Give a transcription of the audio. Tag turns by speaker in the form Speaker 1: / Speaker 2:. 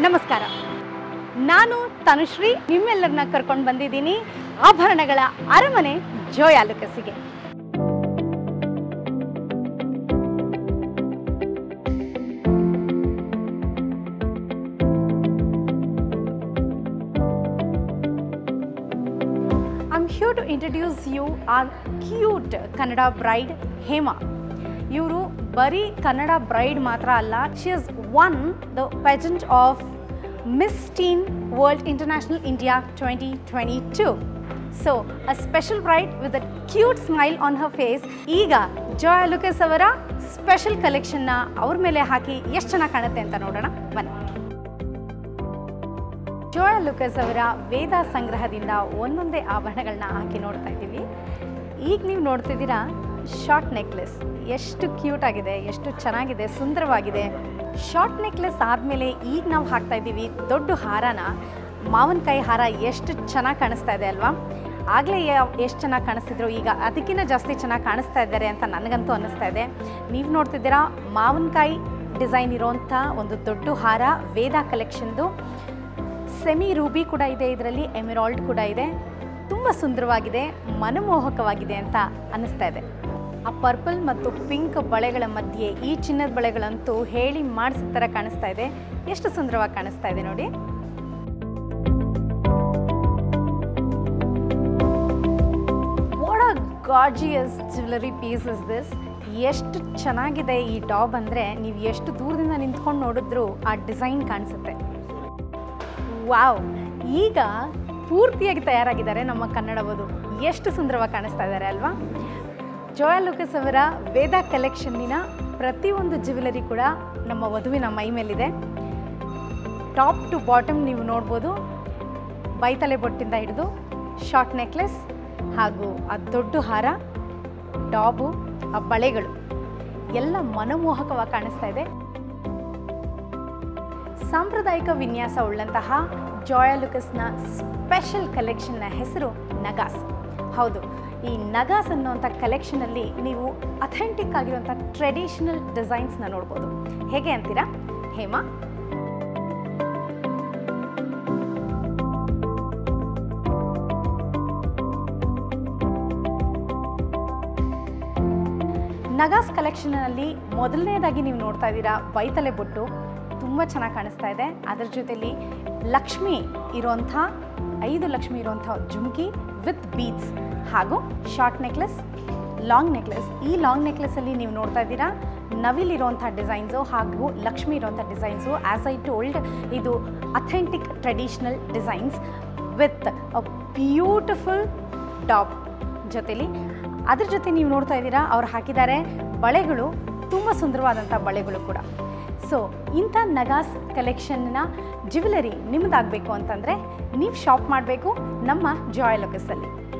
Speaker 1: ನಮಸ್ಕಾರ ನಾನು ತನುಶ್ರೀ ನಿಮ್ಮೆಲ್ಲರನ್ನ ಕರ್ಕೊಂಡು ಬಂದಿದ್ದೀನಿ ಆಭರಣಗಳ ಅರಮನೆ ಜೋಯಾಲುಕಸಿಗೆ I'm hue to introduce you our cute Kannada bride Hema ಇವರು ಬರೀ ಕನ್ನಡ ಬ್ರೈಡ್ ಮಾತ್ರ ಅಲ್ಲ she is one the pageant of Miss Teen World International India twenty twenty two so a special bride with a cute smile on her face ಈಗ ಜಾಯ್ ಲುಕೆಸ್ ಅವರ special ಕಲೆಕ್ಷನ್ನ ಅವ್ರ ಮೇಲೆ ಹಾಕಿ ಎಷ್ಟು ಚೆನ್ನಾಗಿ ಕಾಣುತ್ತೆ ಅಂತ ನೋಡೋಣ ಬನ್ನಿ ಜೋಯಾ ಲುಕಸ್ ಅವರ ವೇದ ಸಂಗ್ರಹದಿಂದ ಒಂದೊಂದೇ ಆಭರಣಗಳನ್ನ ಹಾಕಿ ನೋಡ್ತಾ ಇದ್ದೀವಿ ಈಗ ನೀವು ನೋಡ್ತಿದ್ದೀರಾ ಶಾರ್ಟ್ ನೆಕ್ಲೆಸ್ ಎಷ್ಟು ಕ್ಯೂಟ್ ಆಗಿದೆ ಎಷ್ಟು ಚೆನ್ನಾಗಿದೆ ಸುಂದರವಾಗಿದೆ ಶಾರ್ಟ್ ನೆಕ್ಲೆಸ್ ಆದಮೇಲೆ ಈಗ ನಾವು ಹಾಕ್ತಾ ಇದ್ದೀವಿ ದೊಡ್ಡ ಹಾರನ ಮಾವಿನಕಾಯಿ ಹಾರ ಎಷ್ಟು ಚೆನ್ನಾಗಿ ಕಾಣಿಸ್ತಾ ಇದೆ ಅಲ್ವಾ ಆಗಲೇ ಎಷ್ಟು ಚೆನ್ನಾಗಿ ಕಾಣಿಸ್ತಿದ್ರು ಈಗ ಅದಕ್ಕಿಂತ ಜಾಸ್ತಿ ಚೆನ್ನಾಗಿ ಕಾಣಿಸ್ತಾ ಇದ್ದಾರೆ ಅಂತ ನನಗಂತೂ ಅನ್ನಿಸ್ತಾ ಇದೆ ನೀವು ನೋಡ್ತಿದ್ದೀರಾ ಮಾವಿನಕಾಯಿ ಡಿಸೈನ್ ಇರೋವಂಥ ಒಂದು ದೊಡ್ಡ ಹಾರ ವೇದ ಕಲೆಕ್ಷನ್ದು ಸೆಮಿ ರೂಬಿ ಕೂಡ ಇದೆ ಇದರಲ್ಲಿ ಎಮಿರಾಲ್ಡ್ ಕೂಡ ಇದೆ ತುಂಬ ಸುಂದರವಾಗಿದೆ ಮನಮೋಹಕವಾಗಿದೆ ಅಂತ ಅನ್ನಿಸ್ತಾ ಇದೆ ಆ ಪರ್ಪಲ್ ಮತ್ತು ಪಿಂಕ್ ಬಳೆಗಳ ಮಧ್ಯೆ ಈ ಚಿನ್ನದ ಬಳೆಗಳಂತೂ ಹೇಳಿ ಮಾಡಿಸಿದ ಥರ ಕಾಣಿಸ್ತಾ ಇದೆ ಎಷ್ಟು ಸುಂದರವಾಗಿ ಕಾಣಿಸ್ತಾ ಇದೆ ನೋಡಿ what a gorgeous jewellery piece is this ಎಷ್ಟು ಚೆನ್ನಾಗಿದೆ ಈ ಟಾಪ್ ಅಂದರೆ ನೀವು ಎಷ್ಟು ದೂರದಿಂದ ನಿಂತ್ಕೊಂಡು ನೋಡಿದ್ರೂ ಆ ಡಿಸೈನ್ ಕಾಣಿಸುತ್ತೆ ವಾವ್ ಈಗ ಪೂರ್ತಿಯಾಗಿ ತಯಾರಾಗಿದ್ದಾರೆ ನಮ್ಮ ಕನ್ನಡ ವಧು ಎಷ್ಟು ಸುಂದರವಾಗಿ ಕಾಣಿಸ್ತಾ ಇದ್ದಾರೆ ಅಲ್ವಾ ಜೋಯಾ ಲುಕಸ್ ಅವರ ವೇದ ಕಲೆಕ್ಷನ್ನಿನ ಪ್ರತಿಯೊಂದು ಜ್ಯುವೆಲರಿ ಕೂಡ ನಮ್ಮ ವಧುವಿನ ಮೈ ಮೇಲಿದೆ ಟಾಪ್ ಟು ಬಾಟಮ್ ನೀವು ನೋಡ್ಬೋದು ಬೈತಲೆ ಬೊಟ್ಟಿಂದ ಹಿಡಿದು ಶಾರ್ಟ್ ನೆಕ್ಲೆಸ್ ಹಾಗೂ ಆ ದೊಡ್ಡ ಹಾರ ಟಾಬು ಆ ಬಳೆಗಳು ಎಲ್ಲ ಮನಮೋಹಕವಾಗಿ ಕಾಣಿಸ್ತಾ ಇದೆ ಸಾಂಪ್ರದಾಯಿಕ ವಿನ್ಯಾಸ ಉಳ್ಳಂತಹ ಜಾಯಲುಕಸ್ನ ಸ್ಪೆಷಲ್ ಕಲೆಕ್ಷನ್ನ ಹೆಸರು ನಗಾಸ್ ಹೌದು ಈ ನಗಾಸ್ ಅನ್ನುವಂಥ ಕಲೆಕ್ಷನಲ್ಲಿ ನೀವು ಅಥೆಂಟಿಕ್ ಆಗಿರುವಂಥ ಟ್ರೆಡಿಷನಲ್ ಡಿಸೈನ್ಸ್ನ ನೋಡ್ಬೋದು ಹೇಗೆ ಅಂತೀರಾ ಹೇಮಾ ನಗಾಸ್ ಕಲೆಕ್ಷನಲ್ಲಿ ಮೊದಲನೇದಾಗಿ ನೀವು ನೋಡ್ತಾ ಇದ್ದೀರಾ ಬೈತಲೆ ಬೊಟ್ಟು ತುಂಬ ಚೆನ್ನಾಗಿ ಕಾಣಿಸ್ತಾ ಇದೆ ಅದರ ಜೊತೆಲಿ ಲಕ್ಷ್ಮಿ ಇರುವಂಥ ಐದು ಲಕ್ಷ್ಮಿ ಇರುವಂಥ ಜುಮ್ಕಿ ವಿತ್ ಬೀಡ್ಸ್ ಹಾಗೂ ಶಾರ್ಟ್ ನೆಕ್ಲೆಸ್ ಲಾಂಗ್ ನೆಕ್ಲೆಸ್ ಈ ಲಾಂಗ್ ನೆಕ್ಲೆಸಲ್ಲಿ ನೀವು ನೋಡ್ತಾ ಇದ್ದೀರಾ ನವಿಲ್ ಇರುವಂಥ ಡಿಸೈನ್ಸು ಹಾಗೂ ಲಕ್ಷ್ಮಿ ಇರುವಂಥ ಡಿಸೈನ್ಸು ಆ್ಯಸ್ ಐ ಟೋಲ್ಡ್ ಇದು authentic traditional designs with a beautiful top ಜೊತೆಲಿ ಅದ್ರ ಜೊತೆ ನೀವು ನೋಡ್ತಾ ಇದ್ದೀರಾ ಅವ್ರು ಹಾಕಿದ್ದಾರೆ ಬಳೆಗಳು ತುಂಬ ಸುಂದರವಾದಂಥ ಬಳೆಗಳು ಕೂಡ ಸೊ ಇಂಥ ನಗಾಸ್ ಕಲೆಕ್ಷನ್ನ ಜ್ಯುವೆಲರಿ ನಿಮ್ಮದಾಗಬೇಕು ಅಂತಂದರೆ ನೀವು ಶಾಪ್ ಮಾಡಬೇಕು ನಮ್ಮ ಜಾಯ್ ಲೊಕಸಲ್ಲಿ